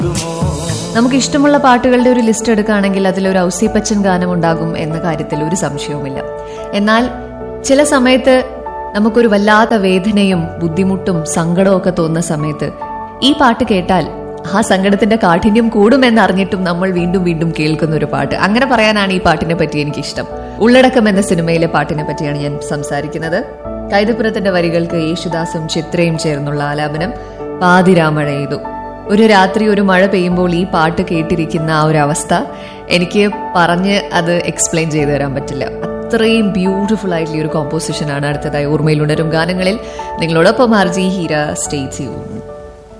നമുക്ക് ഇഷ്ടമുള്ള പാട്ടുകളുടെ ഒരു ലിസ്റ്റ് എടുക്കുകയാണെങ്കിൽ അതിലൊരു ഔസിപ്പച്ചൻ ഗാനം ഉണ്ടാകും എന്ന കാര്യത്തിൽ ഒരു സംശയവുമില്ല എന്നാൽ ചില സമയത്ത് നമുക്കൊരു വല്ലാത്ത വേദനയും ബുദ്ധിമുട്ടും സങ്കടവും ഒക്കെ തോന്നുന്ന സമയത്ത് ഈ പാട്ട് കേട്ടാൽ ആ സങ്കടത്തിന്റെ കാഠിന്യം കൂടുമെന്ന് അറിഞ്ഞിട്ടും നമ്മൾ വീണ്ടും വീണ്ടും കേൾക്കുന്ന ഒരു പാട്ട് അങ്ങനെ പറയാനാണ് ഈ പാട്ടിനെ പറ്റി എനിക്കിഷ്ടം ഉള്ളടക്കം എന്ന സിനിമയിലെ പാട്ടിനെ പറ്റിയാണ് ഞാൻ സംസാരിക്കുന്നത് കൈതപ്പുറത്തിന്റെ വരികൾക്ക് യേശുദാസും ചിത്രയും ചേർന്നുള്ള ആലാപനം പാതിരാമഴ ഒരു രാത്രി ഒരു മഴ പെയ്യുമ്പോൾ ഈ പാട്ട് കേട്ടിരിക്കുന്ന ആ ഒരു അവസ്ഥ എനിക്ക് പറഞ്ഞ് അത് എക്സ്പ്ലെയിൻ ചെയ്തു തരാൻ പറ്റില്ല അത്രയും ബ്യൂട്ടിഫുൾ ആയിട്ടുള്ള ഒരു കോമ്പോസിഷൻ ആണ് അടുത്തതായി ഓർമ്മയിലുണരും ഗാനങ്ങളിൽ നിങ്ങളോടൊപ്പം ആർജി ഹീര സ്റ്റേ ചെയ്യും